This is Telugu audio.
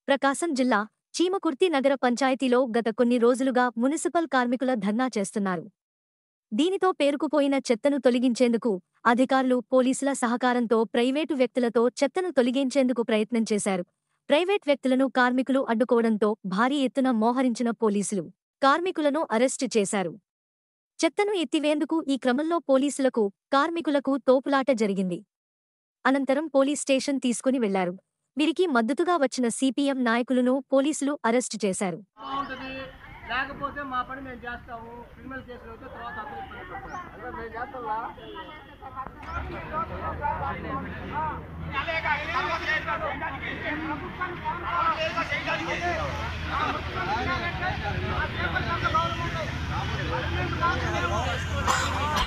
ప్రకాశం జిల్లా చీమకుర్తి నగర పంచాయతీలో గత కొన్ని రోజులుగా మున్సిపల్ కార్మికుల ధర్నా చేస్తున్నారు దీనితో పేరుకుపోయిన చెత్తను తొలగించేందుకు అధికారులు పోలీసుల సహకారంతో ప్రైవేటు వ్యక్తులతో చెత్తను తొలగించేందుకు ప్రయత్నం చేశారు ప్రైవేట్ వ్యక్తులను కార్మికులు అడ్డుకోవడంతో భారీ ఎత్తున మోహరించిన పోలీసులు కార్మికులను అరెస్టు చేశారు చెత్తను ఎత్తివేందుకు ఈ క్రమంలో పోలీసులకు కార్మికులకు తోపులాట జరిగింది అనంతరం పోలీస్ స్టేషన్ తీసుకుని వెళ్లారు వీరికి మద్దతుగా వచ్చిన సిపిఎం నాయకులను పోలీసులు అరెస్టు చేశారు బాగుంటుంది లేకపోతే మా పని మేము చేస్తాము క్రిమినల్ కేసులు అయితే తర్వాత అందరూ ఇబ్బంది పడతారు మేము చేస్తాం ఆ